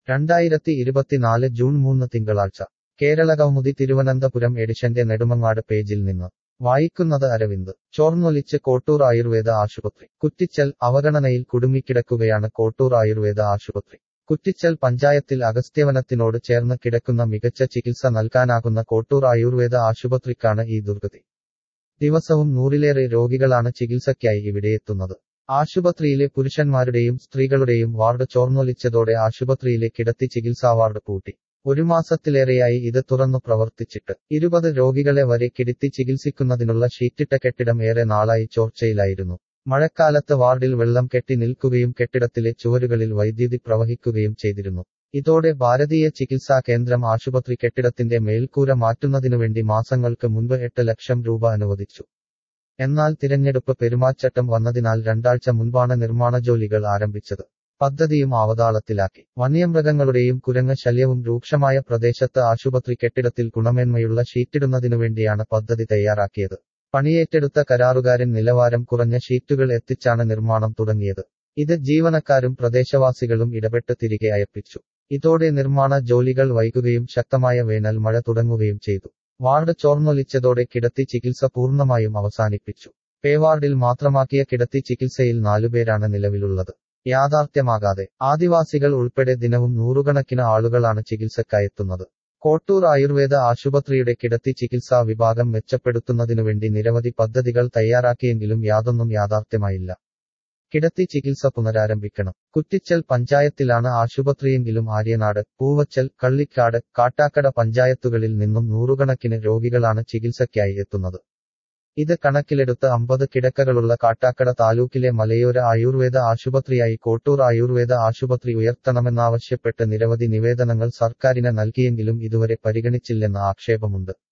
രണ്ടായിരത്തി ഇരുപത്തിനാല് ജൂൺ മൂന്ന് തിങ്കളാഴ്ച കേരള കൗമുദി തിരുവനന്തപുരം എഡിഷന്റെ നെടുമങ്ങാട് പേജിൽ നിന്ന് വായിക്കുന്നത് അരവിന്ദ് ചോർന്നൊലിച്ച് കോട്ടൂർ ആയുർവേദ ആശുപത്രി കുറ്റിച്ചൽ അവഗണനയിൽ കുടുങ്ങിക്കിടക്കുകയാണ് കോട്ടൂർ ആയുർവേദ ആശുപത്രി കുറ്റിച്ചൽ പഞ്ചായത്തിൽ അഗസ്ത്യവനത്തിനോട് ചേർന്ന് കിടക്കുന്ന മികച്ച ചികിത്സ നൽകാനാകുന്ന കോട്ടൂർ ആയുർവേദ ആശുപത്രിക്കാണ് ഈ ദുർഗതി ദിവസവും നൂറിലേറെ രോഗികളാണ് ചികിത്സയ്ക്കായി ഇവിടെയെത്തുന്നത് ആശുപത്രിയിലെ പുരുഷന്മാരുടെയും സ്ത്രീകളുടെയും വാർഡ് ചോർന്നൊലിച്ചതോടെ ആശുപത്രിയിലെ കിടത്തി ചികിത്സാ വാർഡ് പൂട്ടി ഒരു മാസത്തിലേറെയായി ഇത് തുറന്നു പ്രവർത്തിച്ചിട്ട് ഇരുപത് രോഗികളെ വരെ കിടത്തി ചികിത്സിക്കുന്നതിനുള്ള ഷീറ്റിട്ട കെട്ടിടം ഏറെ നാളായി ചോർച്ചയിലായിരുന്നു മഴക്കാലത്ത് വാർഡിൽ വെള്ളം കെട്ടി നിൽക്കുകയും കെട്ടിടത്തിലെ ചുവരുകളിൽ വൈദ്യുതി പ്രവഹിക്കുകയും ചെയ്തിരുന്നു ഇതോടെ ഭാരതീയ ചികിത്സാ കേന്ദ്രം ആശുപത്രി കെട്ടിടത്തിന്റെ മേൽക്കൂര മാറ്റുന്നതിനുവേണ്ടി മാസങ്ങൾക്ക് മുൻപ് എട്ട് ലക്ഷം രൂപ അനുവദിച്ചു എന്നാൽ തിരഞ്ഞെടുപ്പ് പെരുമാറ്റച്ചട്ടം വന്നതിനാൽ രണ്ടാഴ്ച മുൻപാണ് നിർമ്മാണ ജോലികൾ ആരംഭിച്ചത് പദ്ധതിയും അവതാളത്തിലാക്കി വന്യമൃഗങ്ങളുടെയും കുരങ്ങ ശല്യവും രൂക്ഷമായ പ്രദേശത്ത് ആശുപത്രി കെട്ടിടത്തിൽ ഗുണമേന്മയുള്ള ഷീറ്റിടുന്നതിനുവേണ്ടിയാണ് പദ്ധതി തയ്യാറാക്കിയത് പണിയേറ്റെടുത്ത കരാറുകാരൻ നിലവാരം കുറഞ്ഞ ഷീറ്റുകൾ എത്തിച്ചാണ് നിർമ്മാണം തുടങ്ങിയത് ഇത് ജീവനക്കാരും പ്രദേശവാസികളും ഇടപെട്ട് തിരികെ അയപ്പിച്ചു ഇതോടെ നിർമ്മാണ ജോലികൾ വൈകുകയും ശക്തമായ വേനൽ മഴ തുടങ്ങുകയും ചെയ്തു വാർഡ് ചോർന്നൊലിച്ചതോടെ കിടത്തി ചികിത്സ പൂർണ്ണമായും അവസാനിപ്പിച്ചു പേവാർഡിൽ മാത്രമാക്കിയ കിടത്തി ചികിത്സയിൽ നാലുപേരാണ് നിലവിലുള്ളത് യാഥാർത്ഥ്യമാകാതെ ആദിവാസികൾ ഉൾപ്പെടെ ദിനവും നൂറുകണക്കിന് ആളുകളാണ് ചികിത്സക്കായെത്തുന്നത് കോട്ടൂർ ആയുർവേദ ആശുപത്രിയുടെ കിടത്തി ചികിത്സാ വിഭാഗം മെച്ചപ്പെടുത്തുന്നതിനുവേണ്ടി നിരവധി പദ്ധതികൾ തയ്യാറാക്കിയെങ്കിലും യാതൊന്നും യാഥാർത്ഥ്യമായില്ല കിടത്തി ചികിത്സ പുനരാരംഭിക്കണം കുറ്റിച്ചൽ പഞ്ചായത്തിലാണ് ആശുപത്രിയെങ്കിലും ആര്യനാട് പൂവച്ചൽ കള്ളിക്കാട് കാട്ടാക്കട പഞ്ചായത്തുകളിൽ നിന്നും നൂറുകണക്കിന് രോഗികളാണ് ചികിത്സയ്ക്കായി എത്തുന്നത് ഇത് കണക്കിലെടുത്ത് അമ്പത് കിടക്കകളുള്ള കാട്ടാക്കട താലൂക്കിലെ മലയോര ആയുർവേദ ആശുപത്രിയായി കോട്ടൂർ ആയുർവേദ ആശുപത്രി ഉയർത്തണമെന്നാവശ്യപ്പെട്ട് നിരവധി നിവേദനങ്ങൾ സർക്കാരിന് നൽകിയെങ്കിലും ഇതുവരെ പരിഗണിച്ചില്ലെന്ന ആക്ഷേപമുണ്ട്